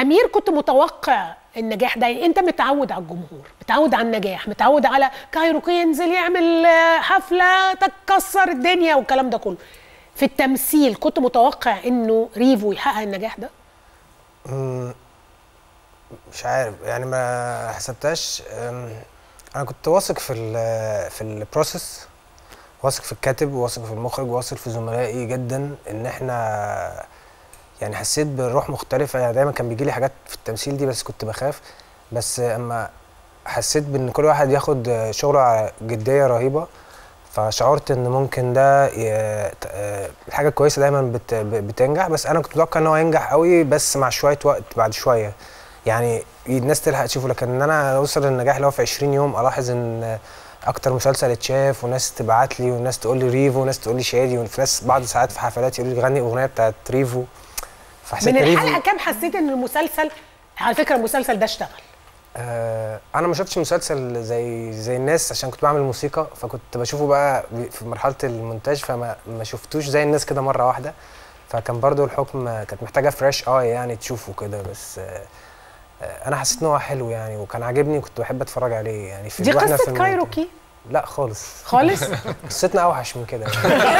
امير كنت متوقع النجاح ده يعني انت متعود على الجمهور متعود على النجاح متعود على كايروكي ينزل يعمل آه، حفله تكسر الدنيا والكلام ده كله في التمثيل كنت متوقع انه ريفو يحقق النجاح ده مم، مش عارف يعني ما حسبتهاش أم، انا كنت واثق في ال في البروسيس واثق في الكاتب واثق في المخرج واثق في زملائي جدا ان احنا يعني حسيت بروح مختلفه يعني دايما كان بيجي لي حاجات في التمثيل دي بس كنت بخاف بس اما حسيت بان كل واحد ياخد شغله على جديه رهيبه فشعرت ان ممكن ده ي- ت- آه، الحاجه الكويسه دايما بت بتنجح بس انا كنت متوقع ان هو ينجح قوي بس مع شويه وقت بعد شويه يعني الناس تلحق تشوفه لكن ان انا اوصل للنجاح اللي هو في 20 يوم الاحظ ان اكتر مسلسل اتشاف وناس تبعت لي وناس تقول لي ريفو وناس تقول لي شادي وفي ناس بعض ساعات في حفلات يقولوا لي غني اغنيه بتاعت ريفو فحسيت من ريفو الحلقه كام حسيت ان المسلسل على فكره المسلسل ده اشتغل آه انا ما شفتش مسلسل زي زي الناس عشان كنت بعمل موسيقى فكنت بشوفه بقى ب- في مرحله المونتاج فما ما شفتوش زي الناس كده مره واحده فكان برضو الحكم كانت محتاجه فريش اي يعني تشوفه كده بس آه آه، انا حسيت ان هو حلو يعني وكان عاجبني وكنت بحب اتفرج عليه يعني في دي واحنا في قصه المونتاج. كايروكي لا خالص خالص قصتنا اوحش من كده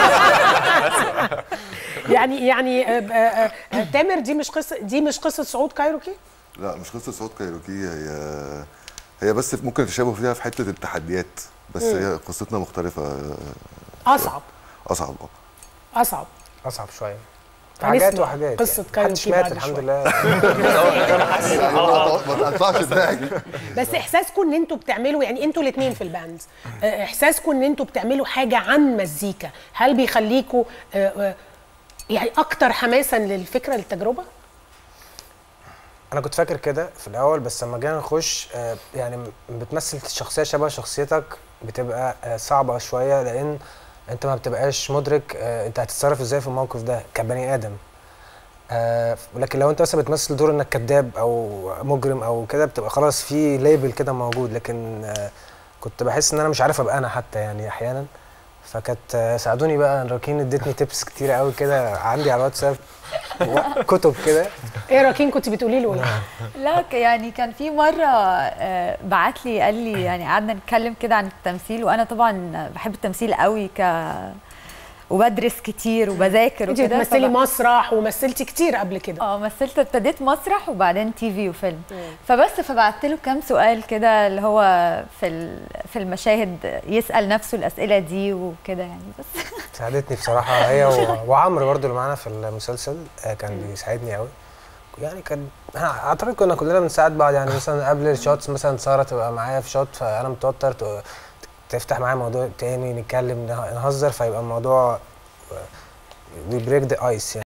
يعني يعني آه، آه، آه، تامر دي مش قصه دي مش قصه صعود كايروكي لا مش قصه صوت كايروكي هي هي بس ممكن تشابه فيها في حته التحديات بس هي قصتنا مختلفه اصعب اصعب اه اصعب اصعب شويه هنسمع حاجات وحاجات قصة يعني. محدش كايروكي مات بعد الحمد شوية. لله ما تقطعش دماغي بس احساسكم ان انتوا بتعملوا يعني انتوا الاثنين في الباند آه، احساسكم ان انتوا بتعملوا حاجه عن مزيكا هل بيخليكوا آه، آه، يعني اكتر حماسا للفكره للتجربه انا كنت فاكر كده في الاول بس لما جينا نخش آه، يعني م- بتمثل شخصيه شبه شخصيتك بتبقى آه، صعبه شويه لان انت ما بتبقاش مدرك آه، انت هتتصرف ازاي في الموقف ده كبني ادم آه، لكن لو انت مثلا بتمثل دور انك كذاب او مجرم او كده بتبقى خلاص في ليبل كده موجود لكن آه، كنت بحس ان انا مش عارف ابقى انا حتى يعني احيانا فكانت آه، ساعدوني بقى راكين ادتني تيبس كتيره قوي كده عندي على الواتساب كتب كده ايه راكين كنت بتقولي له ايه لا ك- يعني كان في مره آه، بعت لي قال لي يعني قعدنا نتكلم كده عن التمثيل وانا طبعا بحب التمثيل قوي ك وبدرس كتير وبذاكر انت وكده بتمثلي فب- مسرح ومثلتي كتير قبل كده اه مثلت ابتديت مسرح وبعدين تي في وفيلم فبس فبعت له كام سؤال كده اللي هو في ال- في المشاهد يسال نفسه الاسئله دي وكده يعني بس ساعدتني بصراحه هي و... وعمرو برضو اللي معانا في المسلسل آه، كان بيساعدني قوي يعني كان أنا اعتقد كنا كلنا بنساعد بعض يعني مثلا قبل الشوتس مثلا ساره تبقى معايا في شوت فانا متوتر ت- تفتح معايا موضوع تاني نتكلم نه- نهزر فيبقى الموضوع وي بريك ذا ايس يعني